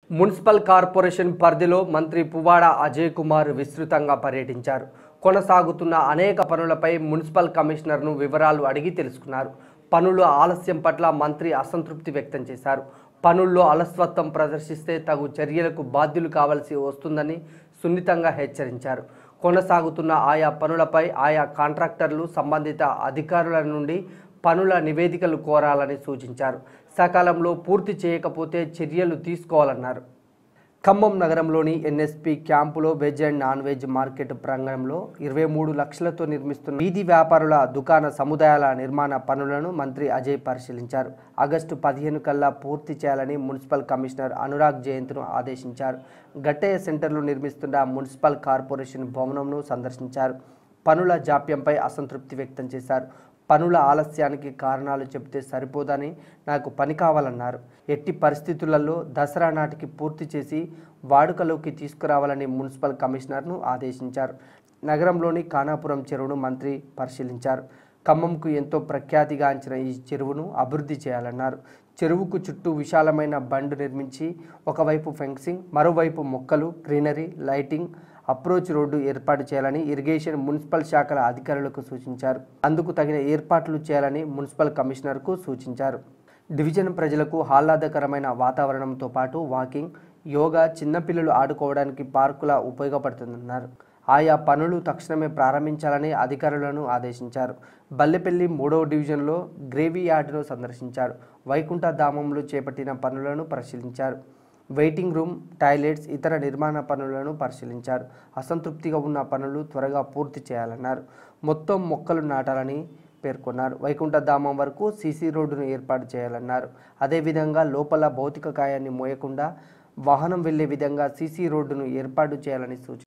municipal corporation పరిధిలో మంత్రి పువ్వాడ అజయ్ కుమార్ విస్తృతంగా పర్యటించారు కొనసాగుతున్న అనేక పనులపై మున్సిపల్ కమిషనర్ను వివరాలు అడిగి తెలుసుకున్నారు పనుల ఆలస్యం పట్ల మంత్రి అసంతృప్తి వ్యక్తం చేశారు పనుల్లో అలస్వత్వం ప్రదర్శిస్తే తగు చర్యలకు బాధ్యులు కావాల్సి వస్తుందని సున్నితంగా హెచ్చరించారు కొనసాగుతున్న ఆయా పనులపై ఆయా కాంట్రాక్టర్లు సంబంధిత అధికారుల నుండి పనుల నివేదికలు కోరాలని సూచించారు సకాలంలో పూర్తి చేయకపోతే చర్యలు తీసుకోవాలన్నారు ఖమ్మం నగరంలోని ఎన్ఎస్పి క్యాంపులో veg and non veg market ప్రాంగణంలో ఇరవై మూడు లక్షలతో నిర్మిస్తున్న వీధి వ్యాపారుల దుకాణ సముదాయాల నిర్మాణ పనులను మంత్రి అజయ్ పరిశీలించారు ఆగస్టు పదిహేను కల్లా పూర్తి చేయాలని మున్సిపల్ కమిషనర్ అనురాగ్ జయంత్ను ఆదేశించారు గట్టయ్య సెంటర్లో నిర్మిస్తున్న మున్సిపల్ కార్పొరేషన్ భవనంను సందర్శించారు పనుల జాప్యంపై అసంతృప్తి వ్యక్తం చేశారు పనుల ఆలస్యానికి కారణాలు చెబితే సరిపోదని నాకు పని కావాలన్నారు ఎట్టి పరిస్థితులలో దసరా నాటికి పూర్తి చేసి వాడుకలోకి తీసుకురావాలని మున్సిపల్ కమిషనర్ను ఆదేశించారు నగరంలోని ఖానాపురం చెరువును మంత్రి పరిశీలించారు ఖమ్మంకు ఎంతో ప్రఖ్యాతిగాంచిన ఈ చెరువును అభివృద్ధి చేయాలన్నారు చెరువుకు చుట్టూ విశాలమైన బండ్ నిర్మించి ఒకవైపు ఫెన్సింగ్ మరోవైపు మొక్కలు గ్రీనరీ లైటింగ్ అప్రోచ్ రోడ్డు ఏర్పాటు చేయాలని ఇరిగేషన్ మున్సిపల్ శాఖల అధికారులకు సూచించారు అందుకు తగిన ఏర్పాట్లు చేయాలని మున్సిపల్ కమిషనర్కు సూచించారు డివిజన్ ప్రజలకు ఆహ్లాదకరమైన వాతావరణంతో పాటు వాకింగ్ యోగా చిన్నపిల్లలు ఆడుకోవడానికి పార్కుల ఉపయోగపడుతుందన్నారు ఆయా పనులు తక్షణమే ప్రారంభించాలని అధికారులను ఆదేశించారు బల్లెపల్లి మూడవ డివిజన్లో గ్రేవీ యార్డును సందర్శించారు వైకుంఠ ధామంలో చేపట్టిన పనులను పరిశీలించారు వెయిటింగ్ రూమ్ టాయిలెట్స్ ఇతర నిర్మాణ పనులను పరిశీలించారు అసంతృప్తిగా ఉన్న పనులు త్వరగా పూర్తి చేయాలన్నారు మొత్తం మొక్కలు నాటాలని పేర్కొన్నారు వైకుంఠ ధామం వరకు సీసీ రోడ్డును ఏర్పాటు చేయాలన్నారు అదేవిధంగా లోపల భౌతిక కాయాన్ని మోయకుండా వాహనం వెళ్లే విధంగా సీసీ రోడ్డును ఏర్పాటు చేయాలని సూచించారు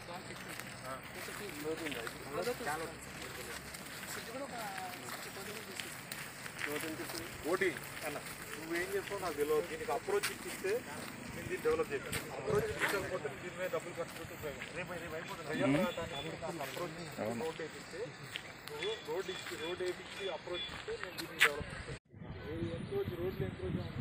ఓటీ అన్న నువ్వేం చేస్తావు నాకు తెలియదు దీనికి అప్రోచ్ ఇచ్చిస్తే నేను దీన్ని డెవలప్ చేశాను అప్రోచ్ ఇచ్చకపోతే దీని మీద డబ్బులు ఖర్చు పెట్టి ఉపయోగం అప్రోచ్ రోడ్ వేపిస్తే నువ్వు రోడ్ ఇచ్చి రోడ్ వేపించి అప్రోచ్ ఇస్తే నేను దీన్ని డెవలప్ చేస్తాను ఎంక్రోచ్ రోడ్లు ఎంక్రోచ్